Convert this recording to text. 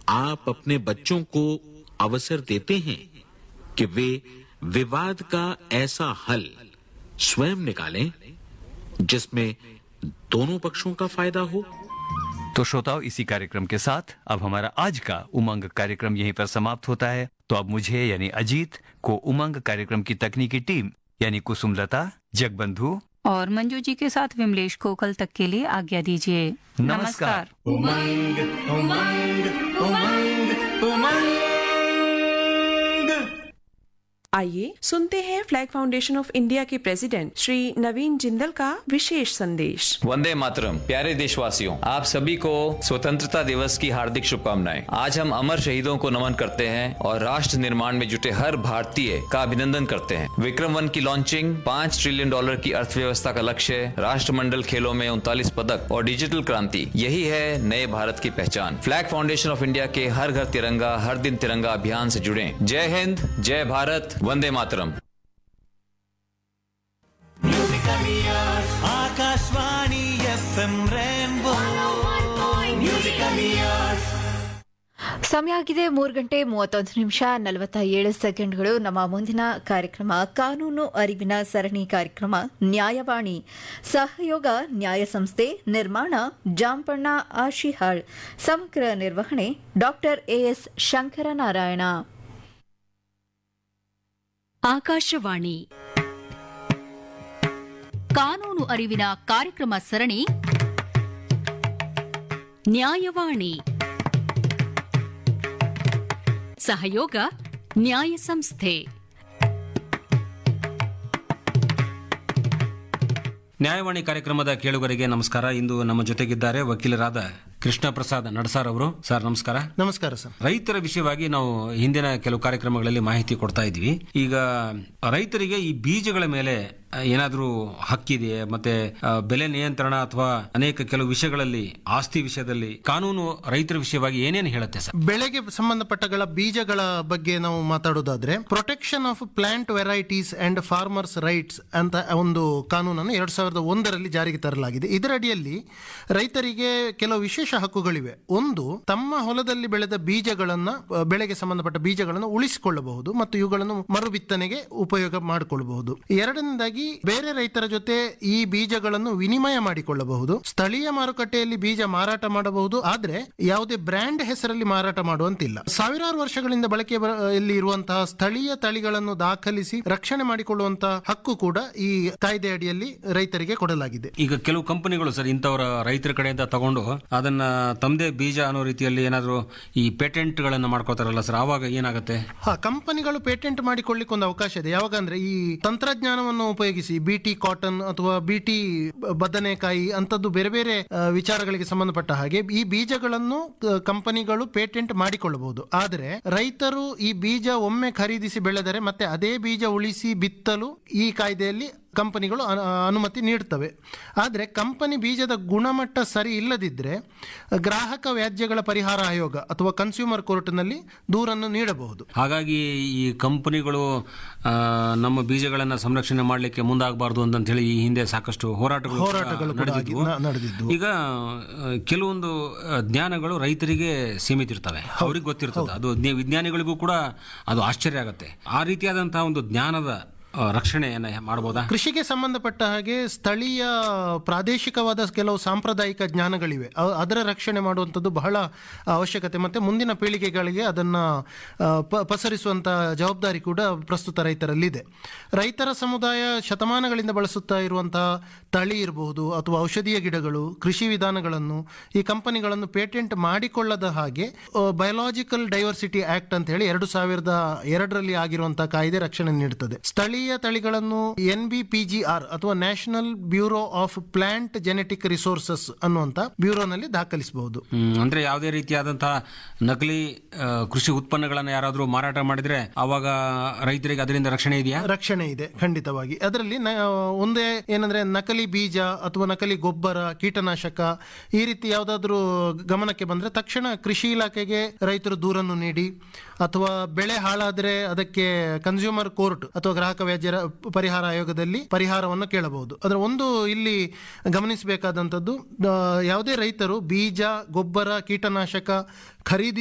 आप अपने बच्चों को अवसर देते हैं कि वे विवाद का ऐसा हल स्वयं निकालें जिसमें दोनों पक्षों का फायदा हो तो श्रोताओं इसी कार्यक्रम के साथ अब हमारा आज का उमंग कार्यक्रम यहीं पर समाप्त होता है तो अब मुझे यानी अजीत को उमंग कार्यक्रम की तकनीकी टीम यानी कुसुमलता जगबंधु और मंजू जी के साथ विमलेश को कल तक के लिए आज्ञा दीजिए नमस्कार। उमंग उमंग उमंग उमंग आइए सुनते हैं फ्लैग फाउंडेशन ऑफ इंडिया के प्रेसिडेंट श्री नवीन जिंदल का विशेष संदेश वंदे मातरम प्यारे देशवासियों आप सभी को स्वतंत्रता दिवस की हार्दिक शुभकामनाएं आज हम अमर शहीदों को नमन करते हैं और राष्ट्र निर्माण में जुटे हर भारतीय का अभिनंदन करते हैं विक्रम वन की लॉन्चिंग पाँच ट्रिलियन डॉलर की अर्थव्यवस्था का लक्ष्य राष्ट्रमंडल खेलों में उनतालीस पदक और डिजिटल क्रांति यही है नए भारत की पहचान फ्लैग फाउंडेशन ऑफ इंडिया के हर घर तिरंगा हर दिन तिरंगा अभियान से जुड़े जय हिंद जय भारत वंदे मातरम Akashvani F M rainbow musical years ಸಮಯ ಆಗಿದೆ ಮೂರು ಗಂಟೆ ಮೂವತ್ತೊಂದು ನಿಮಿಷ ನಲವತ್ತ ಏಳು ಸೆಕೆಂಡ್ಗಳು ನಮ್ಮ ಮುಂದಿನ ಕಾರ್ಯಕ್ರಮ ಕಾನೂನು ಅರಿವಿನ ಸರಣಿ ಕಾರ್ಯಕ್ರಮ ನ್ಯಾಯವಾಣಿ ಸಹಯೋಗ ನ್ಯಾಯ ಸಂಸ್ಥೆ ನಿರ್ಮಾಣ ಜಾಂಪಣ್ಣ ಆಶಿಹಾಳ್ ಸಮಗ್ರ ನಿರ್ವಹಣೆ ಡಾಕ್ಟರ್ ಎಎಸ್ ಶಂಕರನಾರಾಯಣ ಆಕಾಶವಾಣಿ ಕಾನೂನು ಅರಿವಿನ ಕಾರ್ಯಕ್ರಮ ಸರಣಿ ನ್ಯಾಯವಾಣಿ ಸಹಯೋಗ ನ್ಯಾಯ ಸಂಸ್ಥೆ ನ್ಯಾಯವಾಣಿ ಕಾರ್ಯಕ್ರಮದ ಕೇಳುಗರಿಗೆ ನಮಸ್ಕಾರ ಇಂದು ನಮ್ಮ ಜೊತೆಗಿದ್ದಾರೆ ವಕೀಲರಾದ ಕೃಷ್ಣ ಪ್ರಸಾದ್ ನಡಸಾರ್ ಅವರು ಸರ್ ನಮಸ್ಕಾರ ನಮಸ್ಕಾರ ಸರ್ ರೈತರ ವಿಷಯವಾಗಿ ನಾವು ಹಿಂದಿನ ಕೆಲವು ಕಾರ್ಯಕ್ರಮಗಳಲ್ಲಿ ಮಾಹಿತಿ ಕೊಡ್ತಾ ಇದ್ವಿ ಈಗ ರೈತರಿಗೆ ಈ ಬೀಜಗಳ ಮೇಲೆ ಏನಾದರೂ ಹಕ್ಕಿದೆಯೇ ಮತ್ತೆ ಆ, ಬೆಲೆ ನಿಯಂತ್ರಣ ಅಥವಾ ಅನೇಕ ಕೆಲವು ವಿಷಯಗಳಲ್ಲಿ ಆಸ್ತಿ ವಿಷಯದಲ್ಲಿ ಕಾನೂನು ರೈತರ ವಿಷಯವಾಗಿ ಏನೇನು ಹೇಳುತ್ತೆ ಸರ್ ಬೆಳೆಗೆ ಸಂಬಂಧಪಟ್ಟಗಳ ಬೀಜಗಳ ಬಗ್ಗೆ ನಾವು ಮಾತಾಡೋದಾದ್ರೆ protection of plant varieties and farmers rights ಅಂತ ಒಂದು ಕಾನೂನನ್ನು ಎರಡ್ ಸಾವಿರದ ಒಂದರಲ್ಲಿ ಜಾರಿಗೆ ತರಲಾಗಿದೆ ಇದರ ಅಡಿಯಲ್ಲಿ ರೈತರಿಗೆ ಕೆಲವು ವಿಶೇಷ ಹಕ್ಕುಗಳಿವೆ ಒಂದು ತಮ್ಮ ಹೊಲದಲ್ಲಿ ಬೆಳೆದ ಬೀಜಗಳನ್ನ ಆ, ಬೆಳೆಗೆ ಸಂಬಂಧಪಟ್ಟ ಬೀಜಗಳನ್ನು ಉಳಿಸಿಕೊಳ್ಳಬಹುದು ಮತ್ತು ಇವುಗಳನ್ನು ಮರು ಬಿತ್ತನೆಗೆ ಉಪಯೋಗ ಮಾಡಿಕೊಳ್ಳಬಹುದು ಎರಡನೇದಾಗಿ ಬೇರೆ ರೈತರ ಜೊತೆ ಈ ಬೀಜಗಳನ್ನು ವಿನಿಮಯ ಮಾಡಿಕೊಳ್ಳಬಹುದು ಸ್ಥಳೀಯ ಮಾರುಕಟ್ಟೆಯಲ್ಲಿ ಬೀಜ ಮಾರಾಟ ಮಾಡಬಹುದು ಆದ್ರೆ ಯಾವುದೇ ಬ್ರ್ಯಾಂಡ್ ಹೆಸರಲ್ಲಿ ಮಾರಾಟ ಮಾಡುವಂತಿಲ್ಲ ಸಾವಿರಾರು ವರ್ಷಗಳಿಂದ ಬಳಕೆಯಲ್ಲಿ ಇರುವಂತಹ ಸ್ಥಳೀಯ ತಳಿಗಳನ್ನು ದಾಖಲಿಸಿ ರಕ್ಷಣೆ ಮಾಡಿಕೊಳ್ಳುವಂತಹ ಹಕ್ಕು ಕೂಡ ಈ ಕಾಯ್ದೆ ಅಡಿಯಲ್ಲಿ ರೈತರಿಗೆ ಕೊಡಲಾಗಿದೆ ಈಗ ಕೆಲವು ಕಂಪನಿಗಳು ಸರ್ ಇಂಥವರ ರೈತರ ಕಡೆಯಿಂದ ತಗೊಂಡು ಅದನ್ನ ತಮ್ಮದೇ ಬೀಜ ಅನ್ನೋ ರೀತಿಯಲ್ಲಿ ಏನಾದರೂ ಈ ಪೇಟೆಂಟ್ ಗಳನ್ನ ಮಾಡ್ಕೋತಾರಲ್ಲ ಸರ್ ಆವಾಗ ಏನಾಗುತ್ತೆ ಹಾ ಕಂಪನಿಗಳು ಪೇಟೆಂಟ್ ಮಾಡಿಕೊಳ್ಳಿಕ್ಕೆ ಒಂದು ಅವಕಾಶ ಇದೆ ಯಾವಾಗ ಅಂದ್ರೆ ಈ ತಂತ್ರಜ್ಞಾನವನ್ನು ಉಪಯೋಗಿಸಿ ಬಿ ಟಿ ಕಾಟನ್ ಅಥವಾ ಬಿ ಟಿ ಬದನೆಕಾಯಿ ಅಂತದ್ದು ಬೇರೆ ಬೇರೆ ಆ, ವಿಚಾರಗಳಿಗೆ ಸಂಬಂಧಪಟ್ಟ ಹಾಗೆ ಈ ಬೀಜಗಳನ್ನು ಕ- ಕಂಪನಿಗಳು ಪೇಟೆಂಟ್ ಮಾಡಿಕೊಳ್ಳಬಹುದು ಆದರೆ ರೈತರು ಈ ಬೀಜ ಒಮ್ಮೆ ಖರೀದಿಸಿ ಬೆಳೆದರೆ ಮತ್ತೆ ಅದೇ ಬೀಜ ಉಳಿಸಿ ಬಿತ್ತಲು ಈ ಕಾಯ್ದೆಯಲ್ಲಿ ಕಂಪನಿಗಳು ಅನು- ಅನುಮತಿ ನೀಡ್ತವೆ ಆದರೆ ಕಂಪನಿ ಬೀಜದ ಗುಣಮಟ್ಟ ಸರಿ ಇಲ್ಲದಿದ್ದರೆ ಗ್ರಾಹಕ ವ್ಯಾಜ್ಯಗಳ ಪರಿಹಾರ ಆಯೋಗ ಅಥವಾ ಕನ್ಸ್ಯೂಮರ್ ಕೋರ್ಟ್ನಲ್ಲಿ ದೂರನ್ನು ನೀಡಬಹುದು ಹಾಗಾಗಿ ಈ ಕಂಪನಿಗಳು ಆ, ನಮ್ಮ ಬೀಜಗಳನ್ನ ಸಂರಕ್ಷಣೆ ಮಾಡಲಿಕ್ಕೆ ಮುಂದಾಗಬಾರ್ದು ಅಂತ ಹೇಳಿ ಈ ಹಿಂದೆ ಸಾಕಷ್ಟು ಹೋರಾಟಗಳು ಕೂಡ ಹೋರಾಟಗಳು ಕೂಡ ನಡೆದಿದ್ವು. ಆಗಿ- ನ- ನಡೆದಿದ್ವು. ಈಗ ಆ, ಕೆಲವೊಂದು ಆ, ಜ್ಞಾನಗಳು ರೈತರಿಗೆ ಸೀಮಿತ ಇರ್ತವೆ ಅವ್ರಿಗೆ ಗೊತ್ತಿರ್ತದೆ ಅದು ಜ್ಞ- ವಿಜ್ಞಾನಿಗಳಿಗೂ ಕೂಡ ಅದು ಆಶ್ಚರ್ಯ ಆಗತ್ತೆ ಆ ರೀತಿಯಾದಂತಹ ಒಂದು ಜ್ಞಾನದ ಆ, ರಕ್ಷಣೆಯನ್ನ ಮಾಡಬಹುದಾ ಕೃಷಿಗೆ ಸಂಬಂಧಪಟ್ಟ ಹಾಗೆ ಸ್ಥಳೀಯ ಪ್ರಾದೇಶಿಕವಾದ ಕೆಲವು ಸಾಂಪ್ರದಾಯಿಕ ಜ್ಞಾನಗಳಿವೆ ಅ- ಅದರ ರಕ್ಷಣೆ ಮಾಡುವಂಥದ್ದು ಬಹಳ ಅವಶ್ಯಕತೆ ಮತ್ತೆ ಮುಂದಿನ ಪೀಳಿಗೆಗಳಿಗೆ ಅದನ್ನ ಆ, ಪ- ಪಸರಿಸುವಂತ ಜವಾಬ್ದಾರಿ ಕೂಡ ಪ್ರಸ್ತುತ ರೈತರಲ್ಲಿದೆ ರೈತರ ಸಮುದಾಯ ಶತಮಾನಗಳಿಂದ ಬಳಸುತ್ತಾ ಇರುವಂತಹ ತಳಿ ಇರಬಹುದು ಅಥವಾ ಔಷಧೀಯ ಗಿಡಗಳು ಕೃಷಿ ವಿಧಾನಗಳನ್ನು ಈ ಕಂಪನಿಗಳನ್ನು ಪೇಟೆಂಟ್ ಮಾಡಿಕೊಳ್ಳದ ಹಾಗೆ ಬಯೋಲಾಜಿಕಲ್ ಡೈವರ್ಸಿಟಿ ಆಕ್ಟ್ ಅಂತ ಹೇಳಿ ಎರಡು ಸಾವಿರದ ಎರಡರಲ್ಲಿ ಆಗಿರುವಂತಹ ಕಾಯ್ದೆ ರಕ್ಷಣೆ ನೀಡುತ್ತದೆ ಸ್ಥಳೀಯ ತಳಿಗಳನ್ನು N B P G R ಅಥವಾ national bureau of plant genetic resources ಅನ್ನುವಂತ ಬ್ಯೂರೋನಲ್ಲಿ ದಾಖಲಿಸಬಹುದು ಹ್ಮ್, ಅಂದ್ರೆ ಯಾವುದೇ ರೀತಿಯಾದಂತಹ ನಕಲಿ ಆ, ಕೃಷಿ ಉತ್ಪನ್ನಗಳನ್ನ ಯಾರಾದರೂ ಮಾರಾಟ ಮಾಡಿದ್ರೆ ಅವಾಗ ರೈತರಿಗೆ ಅದರಿಂದ ರಕ್ಷಣೆ ಇದೆಯಾ ರಕ್ಷಣೆ ಇದೆ ಖಂಡಿತವಾಗಿ ಅದರಲ್ಲಿ ನ- ಒಂದೇ ಏನಂದ್ರೆ ನಕಲಿ ಬೀಜ ಅಥವಾ ನಕಲಿ ಗೊಬ್ಬರ ಕೀಟನಾಶಕ ಈ ರೀತಿ ಯಾವುದಾದ್ರೂ ಗಮನಕ್ಕೆ ಬಂದ್ರೆ ತಕ್ಷಣ ಕೃಷಿ ಇಲಾಖೆಗೆ ರೈತರು ದೂರನ್ನು ನೀಡಿ ಅಥವಾ ಬೆಳೆ ಹಾಳಾದ್ರೆ ಅದಕ್ಕೆ ಕನ್ಸ್ಯೂಮರ್ ಕೋರ್ಟ್ ಅಥವಾ ಗ್ರಾಹಕ ವ್ಯಾಜ್ಯ ರ- ಪರಿಹಾರ ಆಯೋಗದಲ್ಲಿ ಪರಿಹಾರವನ್ನು ಕೇಳಬಹುದು ಅದರ ಒಂದು ಇಲ್ಲಿ ಗಮನಿಸಬೇಕಾದಂಥದ್ದು ಆ, ಯಾವುದೇ ರೈತರು ಬೀಜ ಗೊಬ್ಬರ ಕೀಟನಾಶಕ ಖರೀದಿ